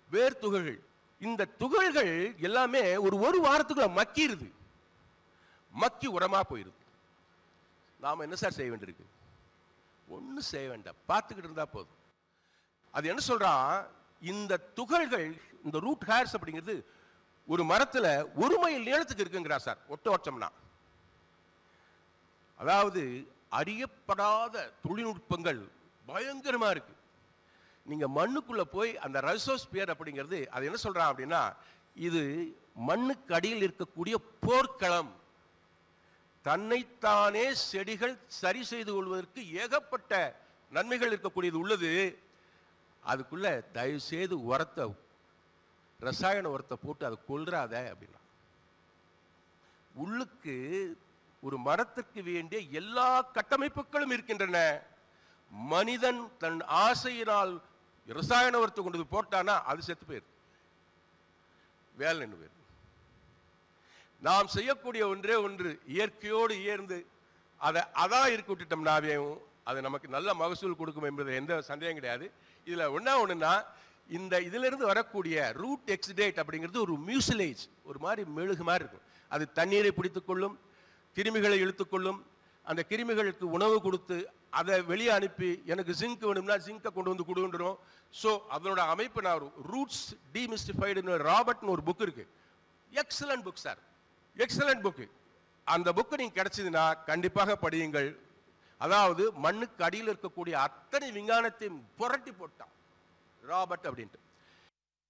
வேர் துகள்கள் இந்த துகள்கள் எல்லாமே ஒரு ஒரு வாரத்துக்குள்ள மக்கிருது மக்கி உரமா போயிருது நாம என்ன சார் செய்ய வேண்டியிருக்கு ஒன்றும் செய்ய வேண்டாம் பார்த்துக்கிட்டு இருந்தா போதும் அது என்ன சொல்றான் இந்த துகள்கள் இந்த ரூட் ஹேர்ஸ் அப்படிங்கிறது ஒரு மரத்துல ஒரு மைல் நீளத்துக்கு இருக்குங்கிறா சார் ஒட்ட ஓட்டம்னா அதாவது அறியப்படாத தொழில்நுட்பங்கள் பயங்கரமா இருக்கு நீங்க மண்ணுக்குள்ள போய் அந்த ரைசோஸ்பியர் அப்படிங்கிறது அது என்ன சொல்றான் அப்படின்னா இது மண்ணுக்கு அடியில் இருக்கக்கூடிய போர்க்களம் தன்னைத்தானே செடிகள் சரி செய்து கொள்வதற்கு ஏகப்பட்ட நன்மைகள் இருக்கக்கூடியது உள்ளது அதுக்குள்ள தயவு செய்து உரத்தை ரசாயன உரத்தை போட்டு அதை கொல்றாத அப்படின்னா உள்ளுக்கு ஒரு மரத்துக்கு வேண்டிய எல்லா கட்டமைப்புகளும் இருக்கின்றன மனிதன் தன் ஆசையினால் ரசாயன உரத்தை கொண்டு போய் போட்டானா அது செத்து போயிரு வேலை நின்று போயிரு நாம் செய்யக்கூடிய ஒன்றே ஒன்று இயற்கையோடு இயர்ந்து அதை அதான் இருக்க விட்டுட்டோம்னாவையும் அது நமக்கு நல்ல மகசூல் கொடுக்கும் என்பது எந்த சந்தேகம் கிடையாது இதுல ஒண்ணா ஒண்ணுன்னா இந்த இதிலிருந்து வரக்கூடிய ரூட் எக்ஸிடேட் அப்படிங்கிறது ஒரு மியூசிலேஜ் ஒரு மாதிரி மெழுகு மாதிரி இருக்கும் அது தண்ணீரை பிடித்துக் கொள்ளும் கிருமிகளை இழுத்துக்கொள்ளும் அந்த கிருமிகளுக்கு உணவு கொடுத்து அதை வெளியே அனுப்பி எனக்கு ஜிங்க் வேணும்னா ஜிங்கை கொண்டு வந்து கொடுன்றோம் ஸோ அதனோட அமைப்பு நான் ஒரு ரூட்ஸ் டிமிஸ்டிஃபைடுன்னு ராபர்ட்னு ஒரு புக் இருக்கு excellent book sir excellent book அந்த புக்கு நீங்க கிடைச்சதுன்னா கண்டிப்பாக படியுங்கள் அதாவது மண்ணுக்கு அடியில் இருக்கக்கூடிய அத்தனை விஞ்ஞானத்தையும் புரட்டி போட்டான் ராபர்ட் அப்படின்ட்டு